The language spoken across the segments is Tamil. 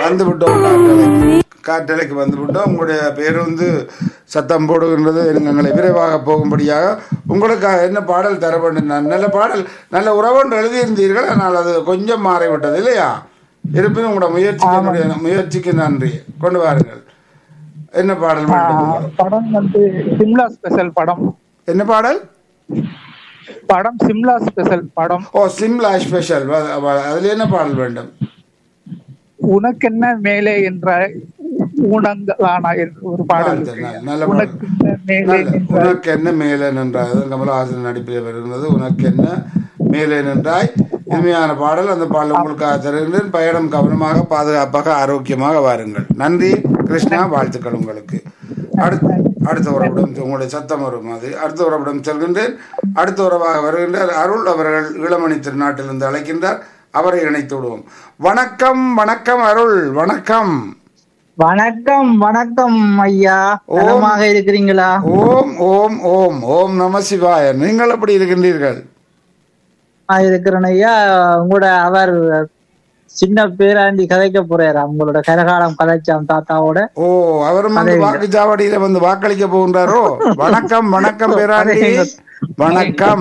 வந்து விட்டோம் காற்றலைக்கு காற்றலைக்கு வந்து விட்டோம் உங்களுடைய பேர் வந்து சத்தம் போடுகின்றது எங்களை விரைவாக போகும்படியாக உங்களுக்கு என்ன பாடல் தர வேண்டும் நான் நல்ல பாடல் நல்ல உறவொன்று எழுதியிருந்தீர்கள் ஆனால் அது கொஞ்சம் மாறிவிட்டது இல்லையா இருப்பினும் உங்களோட முயற்சிக்கு என்னுடைய முயற்சிக்கு நன்றி கொண்டு வாருங்கள் என்ன பாடல் வேண்டும் உங்களுக்கு? படம் வந்து சிம்லா ஸ்பெஷல் படம் என்ன பாடல் படம் சிம்லா ஸ்பெஷல் படம் ஓ சிம்லா ஸ்பெஷல் அதுல என்ன பாடல் வேண்டும் உனக்கென்ன மேலே என்ற ஊனங்களான என்று ஒரு பாடல் நல்ல- இருக்கு. நல்ல பாடல். உனக்கென்ன மேலே நல்ல. என்ற உனக்கு என்ன மேலே நின்றாய் அது கமலஹாசன் நடிப்பில் வருகிறது உனக்கு என்ன மேலே நின்றாய் இனிமையான பாடல் அந்த பாடல் உங்களுக்காக தருகின்றேன் பயணம் கவனமாக பாதுகாப்பாக ஆரோக்கியமாக வாருங்கள் நன்றி கிருஷ்ணா வாழ்த்துக்கள் உங்களுக்கு அடுத்த அடுத்த உறவிடம் உங்களுடைய சத்தம் வரும் அது அடுத்த உறவிடம் செல்கின்றேன் அடுத்த உறவாக வருகின்றார் அருள் அவர்கள் இளமணி திருநாட்டிலிருந்து அழைக்கின்றார் அவரை இணைத்து விடுவோம் வணக்கம் வணக்கம் அருள் வணக்கம் வணக்கம் வணக்கம் ஐயா ஓம். நலமாக இருக்கிறீங்களா ஓம் ஓம் ஓம் ஓம் நம சிவாய நீங்கள் எப்படி இருக்கின்றீர்கள் நான் இருக்கிறேன் ஐயா உங்களோட அவர் சின்ன பேராண்டி கதைக்க போறாரு உங்களோட கரகாலம் கதைச்சாம் தாத்தாவோட ஓ அவரும் வந்து வாக்குச்சாவடியில வந்து வாக்களிக்க போகின்றாரோ வணக்கம் வணக்கம் பேராண்டி வணக்கம்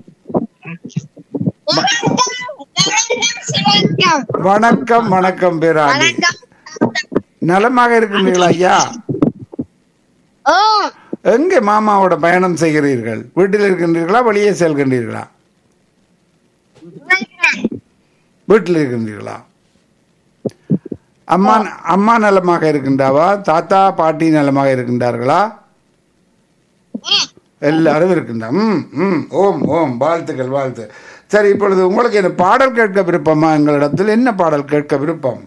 வணக்கம் வணக்கம் பேராண்டி நலமாக இருக்கின்றீர்களா ஐயா ஓ எங்கே மாமாவோட பயணம் செய்கிறீர்கள் வீட்டில் இருக்கின்றீர்களா வெளியே செல்கின்றீர்களா வீட்டில் இருக்கின்றீர்களா அம்மா அம்மா நலமாக இருக்கின்றாவா தாத்தா பாட்டி நலமாக இருக்கின்றார்களா எல்லாரும் இருக்கின்றா ம் ம் ஓம் ஓம் வாழ்த்துக்கள் வாழ்த்து சரி இப்பொழுது உங்களுக்கு என்ன பாடல் கேட்க விருப்பமா எங்களிடத்தில் என்ன பாடல் கேட்க விருப்பம்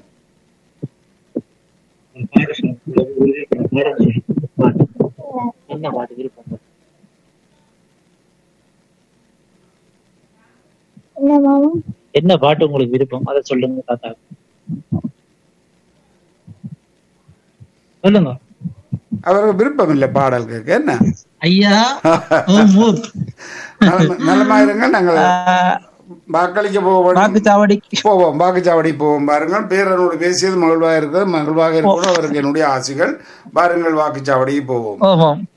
என்ன பாட்டு விருப்பம் என்ன மாமா என்ன பாட்டு உங்களுக்கு விருப்பம் அதை சொல்லுங்க தாத்தா சொல்லுங்க அவருக்கு விருப்பம் இல்லை பாடல் கேட்க என்ன ஐயா நலமா- நலமா இருங்க நாங்கள் வாக்களிக்க போக வேண்டும் வாக்குச்சாவடி போவோம் வாக்குச்சாவடி போவோம் பாருங்கள் பேரனோடு பேசியது மகிழ்வாக இருக்கிறது மகிழ்வாக இருக்கணும் அவருக்கு என்னுடைய ஆசைகள் பாருங்கள் வாக்குச்சாவடிக்கு போவோம் ஓஹோம்